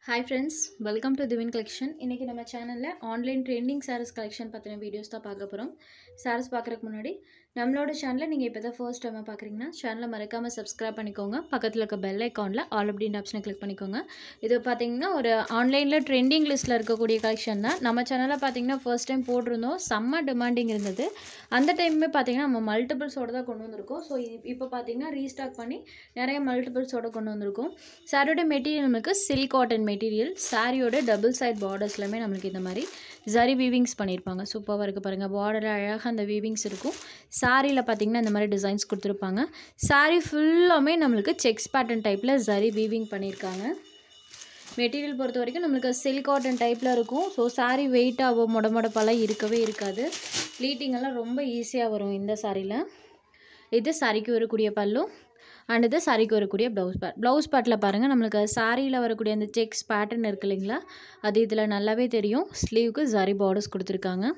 hi friends welcome to Divin collection இன்றைக்கி நம்ம சேனலில் ஆன்லைன் ட்ரெண்டிங் சாரீஸ் கலெக்ஷன் பற்றின வீடியோஸ் தான் பார்க்க போகிறோம் சாரீஸ் பார்க்குறதுக்கு முன்னாடி நம்மளோட சேனலில் நீங்கள் இப்போ தான் ஃபர்ஸ்ட் டைமாக பார்க்குறீங்கன்னா சேனலை மறக்காமல் சப்ஸ்கிரைப் பண்ணிக்கோங்க பக்கத்தில் இருக்க பெல் ஐக்கானில் ஆல் அப்படின்ற ஆப்ஷனை கிளிக் பண்ணிக்கோங்க இது பார்த்தீங்கன்னா ஒரு ஆன்லைனில் ட்ரெண்டிங் லிஸ்ட்டில் இருக்கக்கூடிய கலெக்ஷன் தான் நம்ம சேனலில் பார்த்தீங்கன்னா ஃபர்ஸ்ட் டைம் போட்டிருந்தோம் செம்ம டிமாண்டிங் இருந்தது அந்த டைமுமே பார்த்தீங்கன்னா நம்ம மல்டிபிள்ஸோட தான் கொண்டு வந்திருக்கோம் ஸோ இப்போ பார்த்தீங்கன்னா ரீஸ்டாக் பண்ணி நிறைய மல்டிபிள்ஸோட கொண்டு வந்திருக்கோம் சாரியோட மெட்டீரியல் நமக்கு சில்க் காட்டன் மெட்டீரியல் சாரியோட டபுள் சைட் பார்டர்ஸ்லையுமே நம்மளுக்கு இந்த மாதிரி ஜரி வீவிங்ஸ் பண்ணியிருப்பாங்க சூப்பராக இருக்குது பாருங்கள் பார்டர் அழகாக அந்த வீவிங்ஸ் இருக்கும் சாரியில் பார்த்தீங்கன்னா இந்த மாதிரி டிசைன்ஸ் கொடுத்துருப்பாங்க சாரி ஃபுல்லாமே நம்மளுக்கு செக்ஸ் பேட்டர்ன் டைப்பில் ஜரி வீவிங் பண்ணியிருக்காங்க மெட்டீரியல் பொறுத்த வரைக்கும் நம்மளுக்கு சில்க் காட்டன் டைப்பில் இருக்கும் ஸோ சாரீ வெயிட்டாகவோ முட முடப்பெல்லாம் இருக்கவே இருக்காது ப்ளீட்டிங் எல்லாம் ரொம்ப ஈஸியாக வரும் இந்த சாரியில் இது சாரிக்கு வரக்கூடிய பல்லு அண்ட் இது சாரிக்கு வரக்கூடிய ப்ளவுஸ் பேட் ப்ளவுஸ் பேட்டில் பாருங்கள் நம்மளுக்கு சாரியில் வரக்கூடிய அந்த செக்ஸ் பேட்டர்ன் இருக்கு இல்லைங்களா அது இதில் நல்லாவே தெரியும் ஸ்லீவுக்கு சாரி பார்டர்ஸ் கொடுத்துருக்காங்க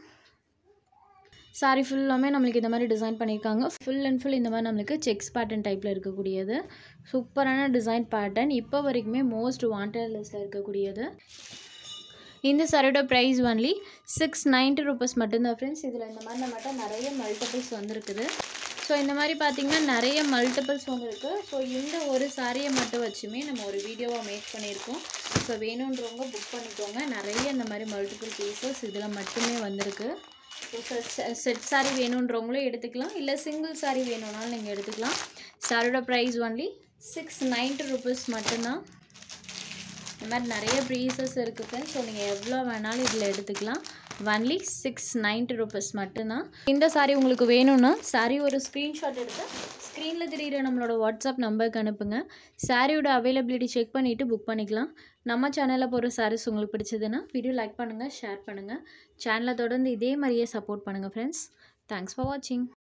சாரி ஃபுல்லாமே நம்மளுக்கு இந்த மாதிரி டிசைன் பண்ணியிருக்காங்க ஃபுல் அண்ட் ஃபுல் இந்த மாதிரி நம்மளுக்கு செக்ஸ் பேட்டர்ன் டைப்பில் இருக்கக்கூடியது சூப்பரான டிசைன் பேட்டர்ன் இப்போ வரைக்குமே மோஸ்ட் வாண்டட் லிஸ்ட்டில் இருக்கக்கூடியது இந்த சாரியோட price only six ninety rupees மட்டும்தான் ஃப்ரெண்ட்ஸ் இதில் இந்த மாதிரி நம்மகிட்ட நிறைய மல்டிபிள்ஸ் வந்திருக்குது ஸோ இந்த மாதிரி பார்த்திங்கன்னா நிறைய மல்டிபிள்ஸ் வந்துருக்கு ஸோ இந்த ஒரு சாரியை மட்டும் வச்சுமே நம்ம ஒரு வீடியோவாக மேக் பண்ணியிருக்கோம் ஸோ வேணுன்றவங்க புக் பண்ணிக்கோங்க நிறைய இந்த மாதிரி மல்டிபிள் பீசஸ் இதில் மட்டுமே வந்திருக்கு ஸோ செட் சாரி வேணுன்றவங்களும் எடுத்துக்கலாம் இல்லை சிங்கிள் சாரி வேணும்னாலும் நீங்கள் எடுத்துக்கலாம் சாரியோட price only six ninety rupees மட்டும்தான் இந்த மாதிரி நிறைய ப்ரீசஸ் இருக்குது ஃப்ரெண்ட்ஸ் ஸோ நீங்கள் எவ்வளோ வேணாலும் இதில் எடுத்துக்கலாம் ஒன்லி சிக்ஸ் நைன்ட்டி ருபீஸ் மட்டும்தான் இந்த சாரீ உங்களுக்கு வேணும்னா சாரீ ஒரு ஸ்க்ரீன்ஷாட் எடுத்து ஸ்க்ரீனில் தெரியுற நம்மளோட வாட்ஸ்அப் நம்பருக்கு அனுப்புங்க சாரியோட அவைலபிலிட்டி செக் பண்ணிவிட்டு புக் பண்ணிக்கலாம் நம்ம சேனலில் போகிற சாரீஸ் உங்களுக்கு பிடிச்சதுன்னா வீடியோ லைக் பண்ணுங்கள் ஷேர் பண்ணுங்கள் சேனலை தொடர்ந்து இதே மாதிரியே சப்போர்ட் பண்ணுங்கள் ஃப்ரெண்ட்ஸ் தேங்க்ஸ் ஃபார் வாட்சிங்